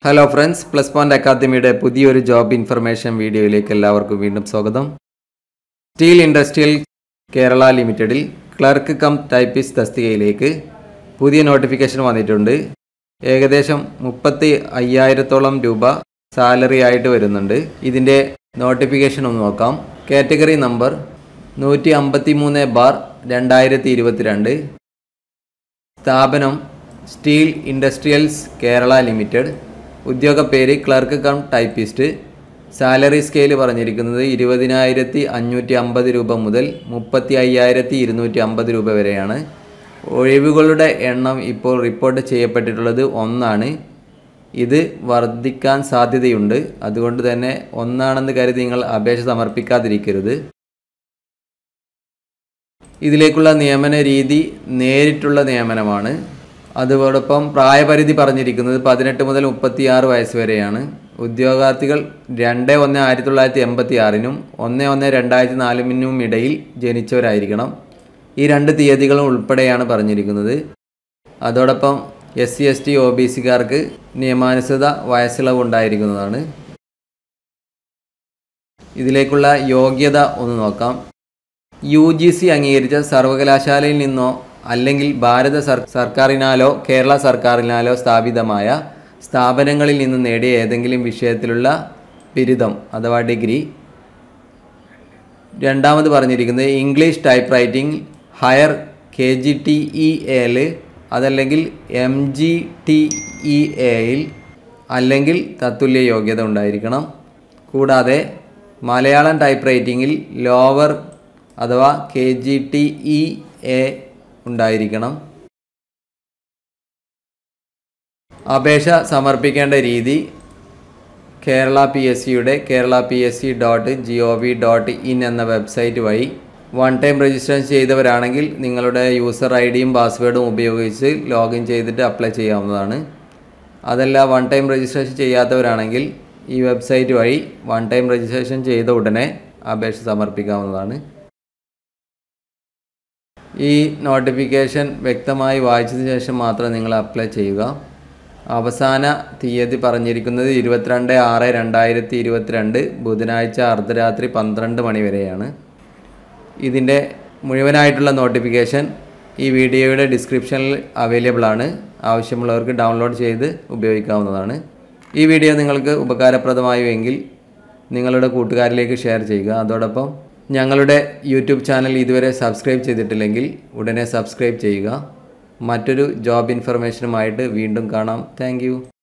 hello friends plus point അക്കാദമിയുടെ പുതിയൊരു job information വീഡിയോയിലേക്ക് എല്ലാവർക്കും വീണ്ടും സ്വാഗതം സ്റ്റീൽ ഇൻഡസ്ട്രിയൽ കേരള ലിമിറ്റഡിൽ ക്ലർക്ക് കം ടൈപ്പിസ്റ്റ് തസ്തികയിലേക്ക് പുതിയ നോട്ടിഫിക്കേഷൻ വന്നിട്ടുണ്ട് ഏകദേശം മുപ്പത്തി അയ്യായിരത്തോളം രൂപ സാലറി ആയിട്ട് വരുന്നുണ്ട് ഇതിൻ്റെ നോട്ടിഫിക്കേഷൻ ഒന്ന് നോക്കാം കാറ്റഗറി നമ്പർ നൂറ്റി അമ്പത്തി മൂന്ന് ബാർ രണ്ടായിരത്തി ഇരുപത്തിരണ്ട് സ്ഥാപനം സ്റ്റീൽ ഇൻഡസ്ട്രിയൽസ് കേരള ലിമിറ്റഡ് ഉദ്യോഗ പേര് clerk cum typist salary scale പറഞ്ഞിരിക്കുന്നത് ഇരുപതിനായിരത്തി അഞ്ഞൂറ്റി അമ്പത് രൂപ മുതൽ മുപ്പത്തി അയ്യായിരത്തി ഇരുന്നൂറ്റി അമ്പത് രൂപ വരെയാണ് ഒഴിവുകളുടെ എണ്ണം ഇപ്പോൾ റിപ്പോർട്ട് ചെയ്യപ്പെട്ടിട്ടുള്ളത് ഒന്നാണ് ഇത് വർദ്ധിക്കാൻ സാധ്യതയുണ്ട് അതുകൊണ്ട് തന്നെ ഒന്നാണെന്ന് കരുതി നിങ്ങൾ അപേക്ഷ സമർപ്പിക്കാതിരിക്കരുത് ഇതിലേക്കുള്ള നിയമന രീതി നേരിട്ടുള്ള നിയമനമാണ് അതോടൊപ്പം പ്രായപരിധി പറഞ്ഞിരിക്കുന്നത് പതിനെട്ട് മുതൽ മുപ്പത്തിയാറ് വയസ്സ് വരെയാണ് ഉദ്യോഗാർത്ഥികൾ രണ്ട് ഒന്ന് ആയിരത്തി തൊള്ളായിരത്തി എൺപത്തി ആറിനും ഒന്ന് ഒന്ന് രണ്ടായിരത്തി നാലിനും ഇടയിൽ ജനിച്ചവരായിരിക്കണം ഈ രണ്ട് തീയതികളും ഉൾപ്പെടെയാണ് പറഞ്ഞിരിക്കുന്നത് അതോടൊപ്പം S C S T O B സിക്കാർക്ക് നിയമാനുസൃത വയസ്സിളവ് ഉണ്ടായിരിക്കുന്നതാണ് ഇതിലേക്കുള്ള യോഗ്യത ഒന്ന് നോക്കാം യു ജി സി അംഗീകരിച്ച സർവകലാശാലയിൽ നിന്നോ അല്ലെങ്കിൽ ഭാരത സർ സർക്കാരിനാലോ കേരള സർക്കാരിനാലോ സ്ഥാപിതമായ സ്ഥാപനങ്ങളിൽ നിന്ന് നേടിയ ഏതെങ്കിലും വിഷയത്തിലുള്ള ബിരുദം അഥവാ ഡിഗ്രി രണ്ടാമത് പറഞ്ഞിരിക്കുന്നത് English type writing higher K G T E എയിൽ അതല്ലെങ്കിൽ എം ജി ടി ഇ എയിൽ അല്ലെങ്കിൽ തത്തുല്യ യോഗ്യത ഉണ്ടായിരിക്കണം കൂടാതെ മലയാളം ടൈപ്പ് റൈറ്റിങ്ങിൽ ലോവർ അഥവാ K G T E A ഉണ്ടായിരിക്കണം അപേക്ഷ സമർപ്പിക്കേണ്ട രീതി കേരള പി എസ് സിയുടെ Kerala P S C dot G O V dot in എന്ന വെബ്സൈറ്റ് വഴി വൺ ടൈം രജിസ്ട്രേഷൻ ചെയ്തവരാണെങ്കിൽ നിങ്ങളുടെ യൂസർ ഐ ഡിയും പാസ്വേഡും ഉപയോഗിച്ച് ലോഗിൻ ചെയ്തിട്ട് അപ്ലൈ ചെയ്യാവുന്നതാണ് അതല്ല വൺ ടൈം രജിസ്ട്രേഷൻ ചെയ്യാത്തവരാണെങ്കിൽ ഈ വെബ്സൈറ്റ് വഴി വൺ ടൈം രജിസ്ട്രേഷൻ ചെയ്ത ഉടനെ അപേക്ഷ സമർപ്പിക്കാവുന്നതാണ് ഈ നോട്ടിഫിക്കേഷൻ വ്യക്തമായി വായിച്ചതിന് ശേഷം മാത്രം നിങ്ങൾ അപ്ലൈ ചെയ്യുക അവസാന തീയതി പറഞ്ഞിരിക്കുന്നത് ഇരുപത്തിരണ്ട് ആറ് രണ്ടായിരത്തി ഇരുപത്തിരണ്ട് ബുധനാഴ്ച അർദ്ധരാത്രി പന്ത്രണ്ട് മണി വരെയാണ് ഇതിൻ്റെ മുഴുവനായിട്ടുള്ള നോട്ടിഫിക്കേഷൻ ഈ വീഡിയോയുടെ ഡിസ്ക്രിപ്ഷനിൽ അവൈലബിൾ ആണ് ആവശ്യമുള്ളവർക്ക് ഡൗൺലോഡ് ചെയ്ത് ഉപയോഗിക്കാവുന്നതാണ് ഈ വീഡിയോ നിങ്ങൾക്ക് ഉപകാരപ്രദമായുവെങ്കിൽ നിങ്ങളുടെ കൂട്ടുകാരിലേക്ക് ഷെയർ ചെയ്യുക അതോടൊപ്പം ഞങ്ങളുടെ യൂട്യൂബ് ചാനൽ ഇതുവരെ സബ്സ്ക്രൈബ് ചെയ്തിട്ടില്ലെങ്കിൽ ഉടനെ സബ്സ്ക്രൈബ് ചെയ്യുക മറ്റൊരു ജോബ് ഇൻഫർമേഷനുമായിട്ട് വീണ്ടും കാണാം താങ്ക്